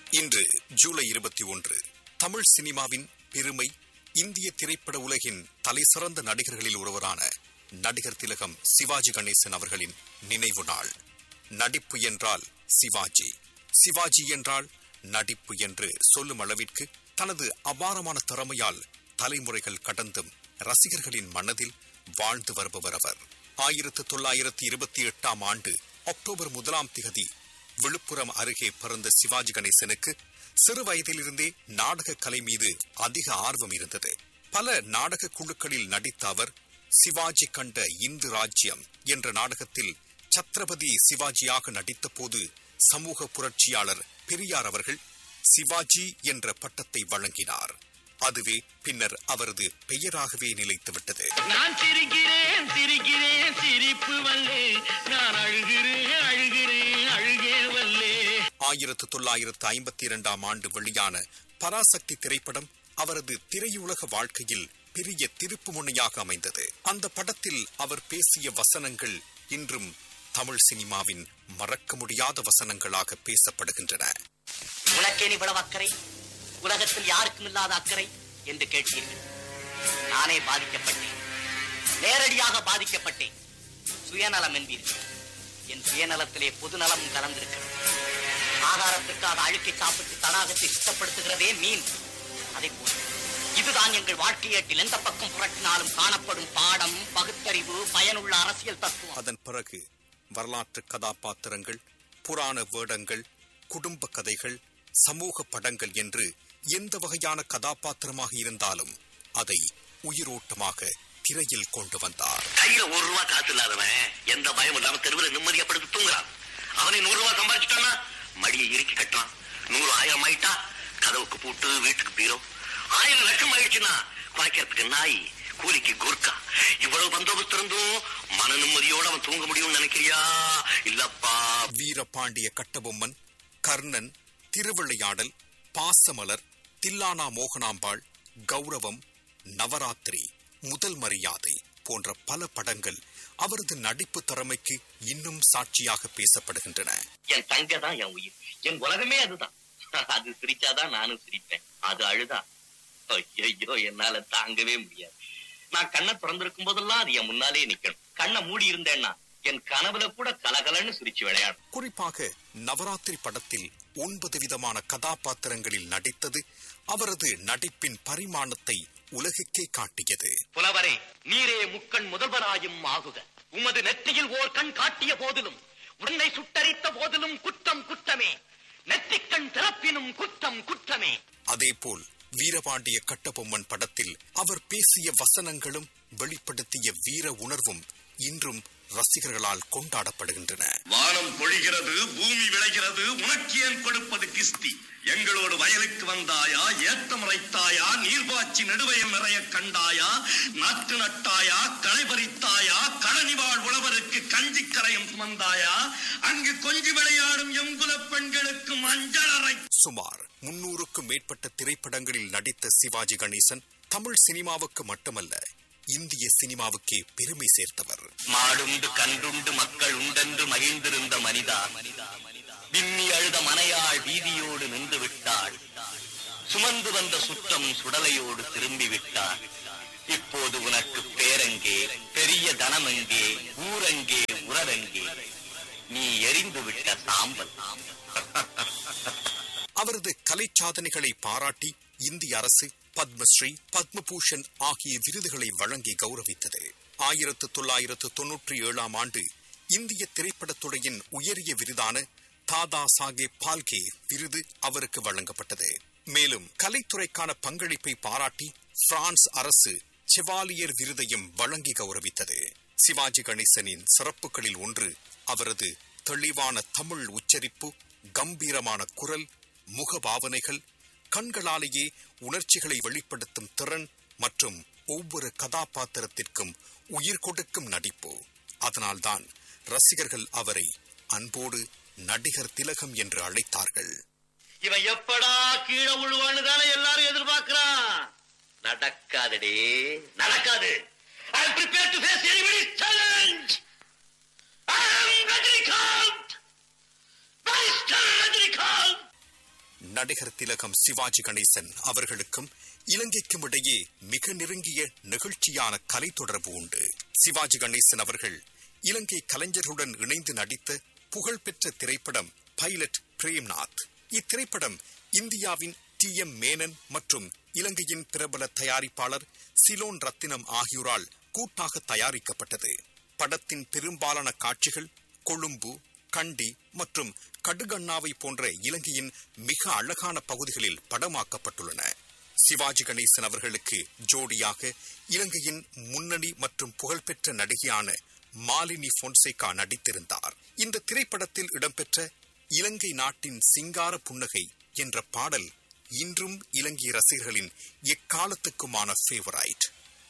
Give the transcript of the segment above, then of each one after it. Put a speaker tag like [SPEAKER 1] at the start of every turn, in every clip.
[SPEAKER 1] இன்று ஜூலை இருபத்தி ஒன்று தமிழ் சினிமாவின் பெருமை இந்திய திரைப்பட உலகின் தலைசிறந்த நடிகர்களில் ஒருவரான நடிகர் திலகம் சிவாஜி கணேசன் அவர்களின் நினைவு நாள் நடிப்பு என்றால் சிவாஜி சிவாஜி என்றால் நடிப்பு என்று சொல்லும் அளவிற்கு தனது அபாரமான திறமையால் தலைமுறைகள் கடந்தும் ரசிகர்களின் மனதில் வாழ்ந்து வருபவர் அவர் ஆயிரத்து தொள்ளாயிரத்தி இருபத்தி எட்டாம் ஆண்டு அக்டோபர் முதலாம் திகதி விழுப்புரம் அருகே பிறந்த சிவாஜி கணேசனுக்கு சிறு வயதிலிருந்தே நாடக கலை மீது அதிக ஆர்வம் இருந்தது பல நாடக குழுக்களில் நடித்த அவர் சிவாஜி கண்ட இந்து ராஜ்யம் என்ற நாடகத்தில் சத்ரபதி சிவாஜியாக நடித்த போது சமூக புரட்சியாளர் பெரியார் அவர்கள் சிவாஜி என்ற பட்டத்தை வழங்கினார் அதுவே பின்னர் அவரது பெயராகவே நிலைத்துவிட்டது
[SPEAKER 2] நான் சிரிக்கிறேன் சிரிக்கிறேன் சிரிப்பு வல்லே நான் அழுகிறேன் அழுகிறேன் அழுகே வல்லே
[SPEAKER 1] ஆயிரத்து தொள்ளாயிரத்து ஐம்பத்தி இரண்டாம் ஆண்டு வெளியான பராசக்தி திரைப்படம் அவரது திரையுலக வாழ்க்கையில் பெரிய திருப்பு முனையாக அமைந்தது அந்த படத்தில் அவர் பேசிய வசனங்கள் இன்றும் தமிழ் சினிமாவின் மறக்க முடியாத வசனங்களாக பேசப்படுகின்றன
[SPEAKER 3] உனக்கேன் இவ்வளவு அக்கறை உலகத்தில் யாருக்கும் இல்லாத அக்கறை என்று கேட்கிறீர்கள் நானே பாதிக்கப்பட்டேன் நேரடியாக பாதிக்கப்பட்டேன் சுயநலம் என்பீர்கள் என் சுயநலத்திலே பொதுநலம் கலந்திருக்கிறது ஆகாரத்திற்காக அழுக்கை சாப்பிட்டு தடாகத்தை சுத்தப்படுத்துகிறதே மீன் அதை போல இதுதான் எங்கள் வாழ்க்கையேட்டில் எந்த பக்கம் புரட்டினாலும் காணப்படும் பாடம் பகுத்தறிவு பயனுள்ள அரசியல் தத்துவம்
[SPEAKER 1] அதன் பிறகு வரலாற்று கதாபாத்திரங்கள் புராண வேடங்கள் குடும்ப கதைகள் சமூக படங்கள் என்று எந்த வகையான கதாபாத்திரமாக இருந்தாலும் அதை உயிரோட்டமாக திரையில் கொண்டு வந்தார்
[SPEAKER 4] கையில ஒரு ரூபா காசு இல்லாதவன் எந்த பயம் இல்லாம தெருவில் நிம்மதியா படுத்து தூங்குறான் அவனை நூறு ரூபாய் சம்பாதிச்சுட்டான்னா மடியை இறுக்கி கட்டுறான் நூறு ஆயிரம் ஆயிட்டா கதவுக்கு பூட்டு வீட்டுக்கு பீரோ ஆயிரம் லட்சம் ஆயிடுச்சுன்னா குறைக்கிறதுக்கு நாய் கூலிக்கு குர்க்கா இவ்வளவு பந்தோபஸ்து இருந்தும் மன நிம்மதியோட அவன் தூங்க முடியும்னு நினைக்கிறியா இல்லப்பா
[SPEAKER 1] வீரபாண்டிய கட்டபொம்மன் கர்ணன் திருவிளையாடல் பாசமலர் தில்லானா மோகனாம்பாள் கௌரவம் நவராத்திரி முதல் மரியாதை போன்ற பல படங்கள் அவரது நடிப்பு திறமைக்கு இன்னும் சாட்சியாக பேசப்படுகின்றன
[SPEAKER 4] என் தங்க தான் என் உயிர் என் உலகமே அதுதான் அது சிரிச்சாதான் நானும் சிரிப்பேன் அது அழுதா ஐயோ என்னால தாங்கவே முடியாது நான் கண்ணை திறந்திருக்கும் போதெல்லாம் அது என் முன்னாலே நிக்கணும் கண்ணை மூடி இருந்தேன்னா என் கனவுல கூட கலகலன்னு சிரிச்சு விளையாடும்
[SPEAKER 1] குறிப்பாக நவராத்திரி படத்தில் ஒன்பது விதமான கதாபாத்திரங்களில் நடித்தது அவரது நடிப்பின் பரிமாணத்தை உலகுக்கே காட்டியது
[SPEAKER 4] புலவரே நீரே முக்கண் முதல்வராயும் ஆகுக உமது நெற்றியில் ஓர் கண் காட்டிய போதிலும் உன்னை சுட்டரித்த போதிலும் குற்றம் குற்றமே நெற்றிக்கண் திறப்பினும் குற்றம் குற்றமே
[SPEAKER 1] அதேபோல் வீரபாண்டிய கட்டபொம்மன் படத்தில் அவர் பேசிய வசனங்களும் வெளிப்படுத்திய வீர உணர்வும் இன்றும் ரசிகர்களால் கொண்டாடப்படுகின்றன
[SPEAKER 5] வானம் பொழிகிறது பூமி விளைகிறது உனக்கு ஏன் கொடுப்பது கிஸ்தி எங்களோடு வயலுக்கு வந்தாயா ஏத்தம் இறைத்தாயா நீர்பாய்ச்சி நெடுவயல் நிறைய கண்டாயா நாற்று நட்டாயா களை பறித்தாயா கழனி வாழ் உழவருக்கு கஞ்சி கரையும் சுமந்தாயா அங்கு கொஞ்சி விளையாடும் எங்குல பெண்களுக்கு மஞ்சள் அரை
[SPEAKER 1] சுமார் முன்னூறுக்கும் மேற்பட்ட திரைப்படங்களில் நடித்த சிவாஜி கணேசன் தமிழ் சினிமாவுக்கு மட்டுமல்ல இந்திய சினிமாவுக்கே பெருமை சேர்த்தவர்
[SPEAKER 4] மாடுண்டு கன்றுண்டு மக்கள் உண்டென்று மகிழ்ந்திருந்த மனிதா விம்மி அழுத மனையாள் வீதியோடு நின்று விட்டாள் சுமந்து வந்த சுற்றம் சுடலையோடு திரும்பி விட்டார் இப்போது உனக்கு பேரங்கே பெரிய தனமெங்கே ஊரங்கே உறவெங்கே நீ எரிந்து விட்ட சாம்பல்
[SPEAKER 1] அவரது கலை சாதனைகளை பாராட்டி இந்திய அரசு பத்மஸ்ரீ பத்மபூஷன் ஆகிய விருதுகளை வழங்கி கௌரவித்தது ஆயிரத்து தொள்ளாயிரத்து தொன்னூற்றி ஏழாம் ஆண்டு இந்திய திரைப்படத்துறையின் உயரிய விருதான தாதா சாஹேப் பால்கே விருது அவருக்கு வழங்கப்பட்டது மேலும் கலைத்துறைக்கான பங்களிப்பை பாராட்டி பிரான்ஸ் அரசு செவாலியர் விருதையும் வழங்கி கௌரவித்தது சிவாஜி கணேசனின் சிறப்புகளில் ஒன்று அவரது தெளிவான தமிழ் உச்சரிப்பு கம்பீரமான குரல் முகபாவனைகள் கண்களாலேயே உணர்ச்சிகளை வெளிப்படுத்தும் திறன் மற்றும் ஒவ்வொரு கதாபாத்திரத்திற்கும் உயிர் கொடுக்கும் நடிப்பு அதனால்தான் ரசிகர்கள் அவரை அன்போடு நடிகர் திலகம் என்று அழைத்தார்கள்
[SPEAKER 4] இவன் எப்படா கீழே விழுவான்னு தானே எல்லாரும் எதிர்பார்க்கிறான் நடக்காதடே நடக்காது I am prepared to face anybody's challenge. I am Rajinikanth. Master Rajinikanth.
[SPEAKER 1] நடிகர் திலகம் சிவாஜி கணேசன் அவர்களுக்கும் இலங்கைக்கும் இடையே மிக நெருங்கிய நிகழ்ச்சியான கலை தொடர்பு உண்டு சிவாஜி கணேசன் அவர்கள் இலங்கை கலைஞர்களுடன் இணைந்து நடித்த புகழ்பெற்ற திரைப்படம் பைலட் பிரேம்நாத் இத்திரைப்படம் இந்தியாவின் டி எம் மேனன் மற்றும் இலங்கையின் பிரபல தயாரிப்பாளர் சிலோன் ரத்தினம் ஆகியோரால் கூட்டாக தயாரிக்கப்பட்டது படத்தின் பெரும்பாலான காட்சிகள் கொழும்பு கண்டி மற்றும் கடுகண்ணாவை போன்ற இலங்கையின் மிக அழகான பகுதிகளில் படமாக்கப்பட்டுள்ளன சிவாஜி கணேசன் அவர்களுக்கு ஜோடியாக இலங்கையின் முன்னணி மற்றும் புகழ்பெற்ற நடிகையான மாலினி பொன்சேகா நடித்திருந்தார் இந்த திரைப்படத்தில் இடம்பெற்ற இலங்கை நாட்டின் சிங்கார புன்னகை என்ற பாடல் இன்றும் இலங்கை ரசிகர்களின் எக்காலத்துக்குமான ஃபேவரைட்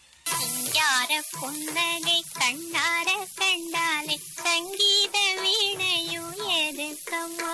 [SPEAKER 6] சிங்கார புன்னகை கண்ணார கண்டாலே சங்கீத வீணையும் எதுக்கம்மா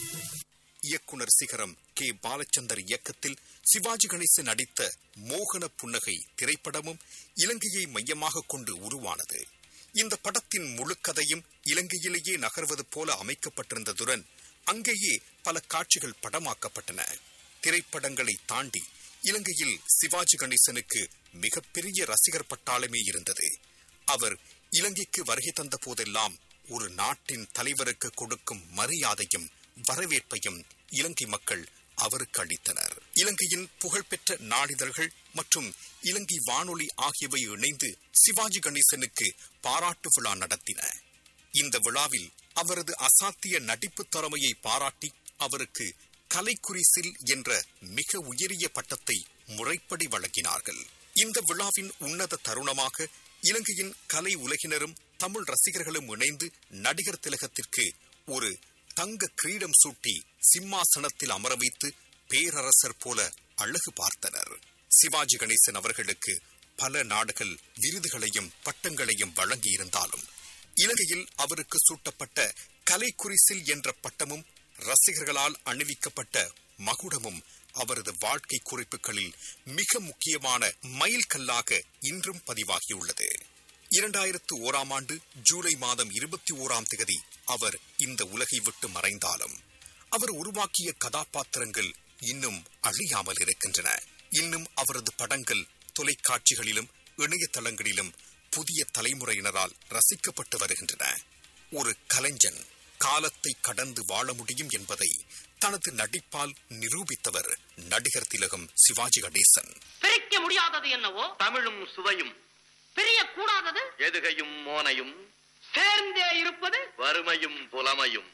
[SPEAKER 1] இயக்குனர் சிகரம் கே பாலச்சந்தர் இயக்கத்தில் சிவாஜி கணேசன் நடித்த மோகன புன்னகை திரைப்படமும் இலங்கையை மையமாக கொண்டு உருவானது இந்த படத்தின் முழு கதையும் இலங்கையிலேயே நகர்வது போல அமைக்கப்பட்டிருந்ததுடன் அங்கேயே பல காட்சிகள் படமாக்கப்பட்டன திரைப்படங்களை தாண்டி இலங்கையில் சிவாஜி கணேசனுக்கு மிகப்பெரிய ரசிகர் பட்டாளமே இருந்தது அவர் இலங்கைக்கு வருகை தந்த போதெல்லாம் ஒரு நாட்டின் தலைவருக்கு கொடுக்கும் மரியாதையும் வரவேற்பையும் இலங்கை மக்கள் அவருக்கு அளித்தனர் இலங்கையின் புகழ்பெற்ற நாளிதழ்கள் மற்றும் இலங்கை வானொலி ஆகியவை இணைந்து சிவாஜி கணேசனுக்கு பாராட்டு விழா நடத்தின இந்த விழாவில் அவரது அசாத்திய நடிப்பு திறமையை பாராட்டி அவருக்கு கலைக்குரிசில் என்ற மிக உயரிய பட்டத்தை முறைப்படி வழங்கினார்கள் இந்த விழாவின் உன்னத தருணமாக இலங்கையின் கலை உலகினரும் தமிழ் ரசிகர்களும் இணைந்து நடிகர் திலகத்திற்கு ஒரு தங்க கிரீடம் சூட்டி சிம்மாசனத்தில் அமர வைத்து பேரரசர் போல அழகு பார்த்தனர் சிவாஜி கணேசன் அவர்களுக்கு பல நாடுகள் விருதுகளையும் பட்டங்களையும் வழங்கியிருந்தாலும் இலங்கையில் அவருக்கு சூட்டப்பட்ட கலைக்குரிசில் என்ற பட்டமும் ரசிகர்களால் அணிவிக்கப்பட்ட மகுடமும் அவரது வாழ்க்கை குறிப்புகளில் மிக முக்கியமான மைல் கல்லாக இன்றும் பதிவாகியுள்ளது இரண்டாயிரத்து ஓராம் ஆண்டு ஜூலை மாதம் இருபத்தி ஓராம் தேதி அவர் இந்த உலகை விட்டு மறைந்தாலும் அவர் உருவாக்கிய கதாபாத்திரங்கள் இன்னும் அழியாமல் இருக்கின்றன இன்னும் அவரது படங்கள் தொலைக்காட்சிகளிலும் இணையதளங்களிலும் புதிய தலைமுறையினரால் ரசிக்கப்பட்டு வருகின்றன ஒரு கலைஞன் காலத்தை கடந்து வாழ முடியும் என்பதை தனது நடிப்பால் நிரூபித்தவர் நடிகர் திலகம் சிவாஜி கணேசன்
[SPEAKER 3] பிரிக்க முடியாதது என்னவோ
[SPEAKER 4] தமிழும் சுவையும்
[SPEAKER 3] பிரிய கூடாதது
[SPEAKER 4] எதுகையும் மோனையும்
[SPEAKER 3] சேர்ந்தே இருப்பது
[SPEAKER 4] வறுமையும் புலமையும்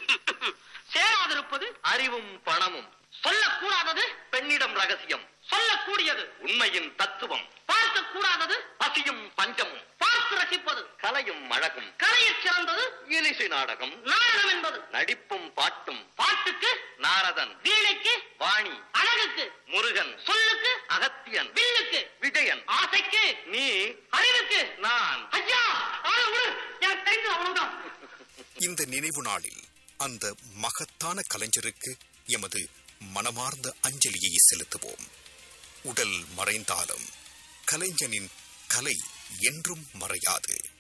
[SPEAKER 3] சேராதிருப்பது
[SPEAKER 4] அறிவும் பணமும்
[SPEAKER 3] சொல்லக்கூடாதது
[SPEAKER 4] பெண்ணிடம் ரகசியம்
[SPEAKER 3] சொல்லக்கூடியது
[SPEAKER 4] உண்மையின் தத்துவம்
[SPEAKER 3] பார்க்க கூடாதது
[SPEAKER 4] பசியும் பஞ்சமும்
[SPEAKER 3] பார்த்து ரசிப்பது
[SPEAKER 4] கலையும் அழகும்
[SPEAKER 3] கலையில் சிறந்தது
[SPEAKER 4] இலிசை நாடகம்
[SPEAKER 3] நாடகம் என்பது
[SPEAKER 4] நடிப்பும் பாட்டும்
[SPEAKER 3] பாட்டுக்கு
[SPEAKER 4] நாரதன்
[SPEAKER 3] வீணைக்கு
[SPEAKER 4] வாணி
[SPEAKER 3] அழகுக்கு
[SPEAKER 4] முருகன்
[SPEAKER 3] சொல்லுக்கு
[SPEAKER 4] அகத்தியன்
[SPEAKER 3] வில்லுக்கு
[SPEAKER 4] விஜயன்
[SPEAKER 3] ஆசைக்கு
[SPEAKER 4] நீ
[SPEAKER 3] அறிவுக்கு
[SPEAKER 4] நான்
[SPEAKER 3] ஐயா ஆள விடு எனக்கு தெரிஞ்சது அவ்வளவுதான்
[SPEAKER 1] இந்த நினைவு நாளில் அந்த மகத்தான கலைஞருக்கு எமது மனமார்ந்த அஞ்சலியை செலுத்துவோம் உடல் மறைந்தாலும் கலைஞனின் கலை என்றும் மறையாது